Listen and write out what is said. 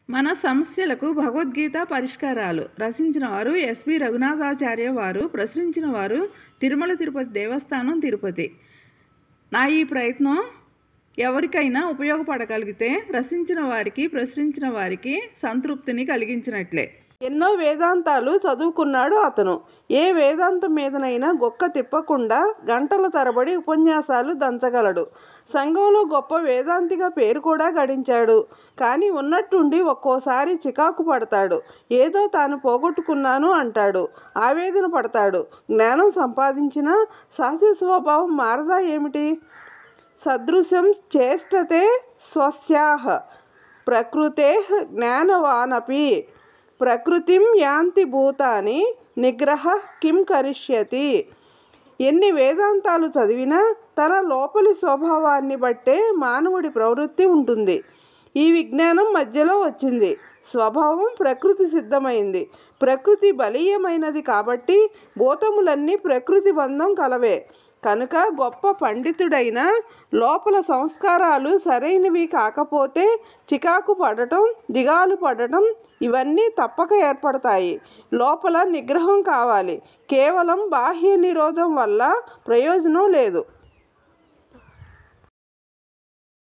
మన సమస్యలకు భగవద్గీత పరిష్కారాలు రచించిన వారు ఎస్వి రఘునాథాచార్య వారు ప్రచురించిన వారు తిరుమల తిరుపతి దేవస్థానం తిరుపతి నా ఈ ప్రయత్నం ఎవరికైనా ఉపయోగపడగలిగితే రచించిన వారికి ప్రచురించిన వారికి సంతృప్తిని కలిగించినట్లే ఎన్నో వేదాంతాలు చదువుకున్నాడు అతను ఏ వేదాంతం మీదనైనా గొక్క తిప్పకుండా గంటల తరబడి ఉపన్యాసాలు దంచగలడు సంఘంలో గొప్ప వేదాంతిగా పేరు కూడా గడించాడు కానీ ఉన్నట్టుండి ఒక్కోసారి చికాకు పడతాడు ఏదో తాను పోగొట్టుకున్నాను అంటాడు ఆవేదన పడతాడు జ్ఞానం సంపాదించినా సహజ స్వభావం మారదా ఏమిటి సదృశం చేష్టతే స్వస్యాహ ప్రకృతే జ్ఞానవానపి ప్రకృతిం యాంతి భూతాని నిగ్రహ కిం కరిష్యతి ఎన్ని వేదాంతాలు చదివినా తన లోపలి స్వభావాన్ని బట్టే మానవుడి ప్రవృత్తి ఉంటుంది ఈ విజ్ఞానం మధ్యలో వచ్చింది స్వభావం ప్రకృతి సిద్ధమైంది ప్రకృతి బలీయమైనది కాబట్టి భూతములన్నీ ప్రకృతి బంధం కలవే కనుక గొప్ప పండితుడైన లోపల సంస్కారాలు సరైనవి కాకపోతే చికాకు పడటం దిగాలు పడటం ఇవన్నీ తప్పక ఏర్పడతాయి లోపల నిగ్రహం కావాలి కేవలం బాహ్య నిరోధం వల్ల ప్రయోజనం లేదు